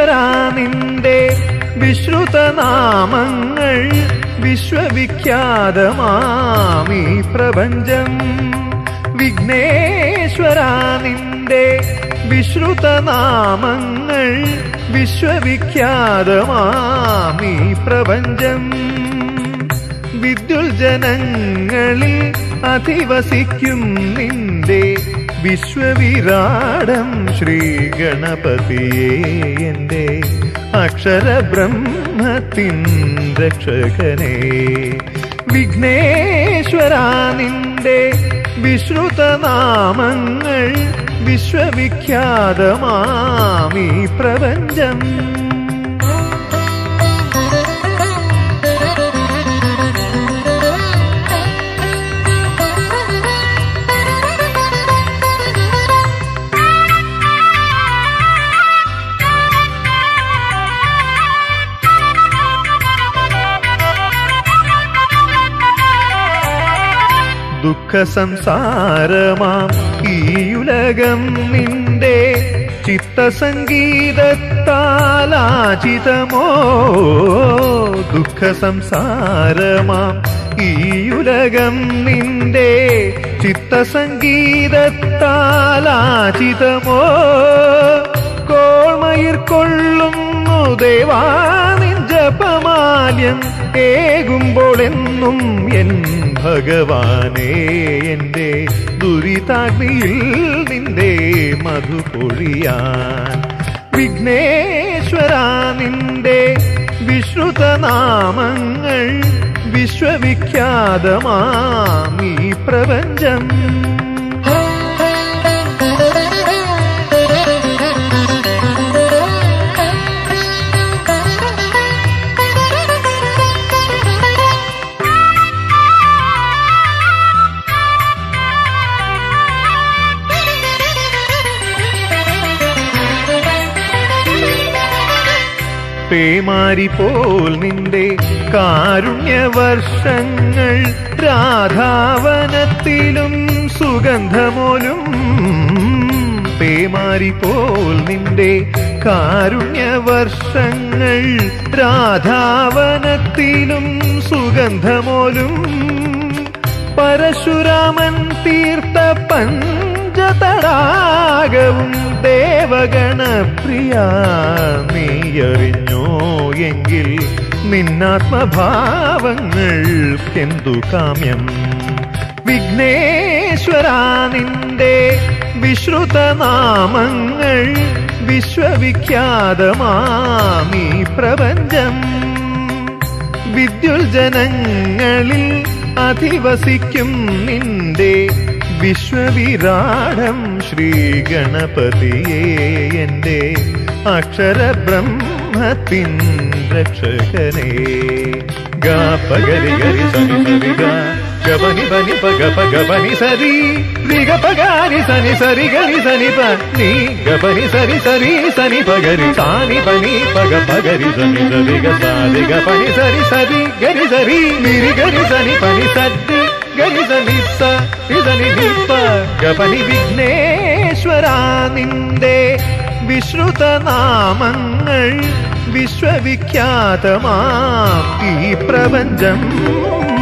നിന്റെ വിശ്രുതനാമങ്ങൾ വിശ്വവിഖ്യാതമാമീ പ്രപഞ്ചം വിഘ്നേശ്വര നിന്റെ വിശ്രുതനാമങ്ങൾ വിശ്വവിഖ്യാതമാമീ പ്രപഞ്ചം വിദ്യുൽ ജനങ്ങളിൽ അധിവസിക്കും നിന്റെ വിശ്വവിരാടം ശ്രീ ഗണപതിയെ എൻ്റെ അക്ഷരബ്രഹ്മത്തിൻ രക്ഷകനെ വിഘ്നേശ്വര നിന്റെ വിശ്രുതനാമങ്ങൾ വിശ്വവിഖ്യാതമാമീ പ്രപഞ്ചം ദുഃഖ സംസാരമാം ഈയുലകം നിന്റെ ചിത്തസംഗീതത്താലാചിതമോ ദുഃഖ സംസാരമാം ഈയുലകം നിന്റെ ചിത്തസംഗീതത്താലാചിതമോ കോൾമയിർ കൊള്ളുന്നു ദേവാ നിൻ ജപമാല്യം ഏകുമ്പോൾ എന്നും എൻ ഭഗവാനേ എൻ്റെ ദുരിതാഗ്നിയിൽ നിന്റെ മധു പൊഴിയാൻ വിഘ്നേശ്വര നിന്റെ വിശ്രുതനാമങ്ങൾ വിശ്വവിഖ്യാതമാമീ പ്രപഞ്ചം പേമാരി പോൽ നിന്റെ കാരുണ്യവർഷങ്ങൾ രാധാവനത്തിലും സുഗന്ധമോലും പേമാരി പോൽ നിന്റെ കാരുണ്യവർഷങ്ങൾ രാധാവനത്തിലും സുഗന്ധമോലും പരശുരാമൻ തീർത്ത പഞ്ചതടാകവും ദേവഗണപ്രിയ നീയറിഞ്ഞോ എങ്കിൽ നിന്നാത്മഭാവങ്ങൾക്കെന്തു കാമ്യം വിഘ്നേശ്വര നിന്റെ വിശ്രുതനാമങ്ങൾ വിശ്വവിഖ്യാതമാമീ പ്രപഞ്ചം വിദ്യുൽ ജനങ്ങളിൽ അധിവസിക്കും നിന്റെ വിശ്വവിരാടം ശ്രീ ഗണപതിയെ എൻ്റെ അക്ഷരബ്രഹ്മത്തിൻ രക്ഷകനെ ഗാ പഗരി ഗരി സനി സരി ഗ ഗപനി പനി പഗ പഗ പനി സരി രിഗ പഗാരി സനി സരി ഗരി സനി പ നീ ഗപനി സരി സരി സനി പഗരി സാനി പനി പഗ പഗരി സനി സരി ഗ സാരി ഗ പനി സരി സരി ഗരി സരി നിരി ഗരി സനി പനി സരി ഗരി സനി സ രി സനി നി പ ഗപനി വിഘ്നേശ്വര നിന്റെ വിശ്രുതനാമങ്ങൾ വിശ്വവിഖ്യാതമാ ഈ പ്രപഞ്ചം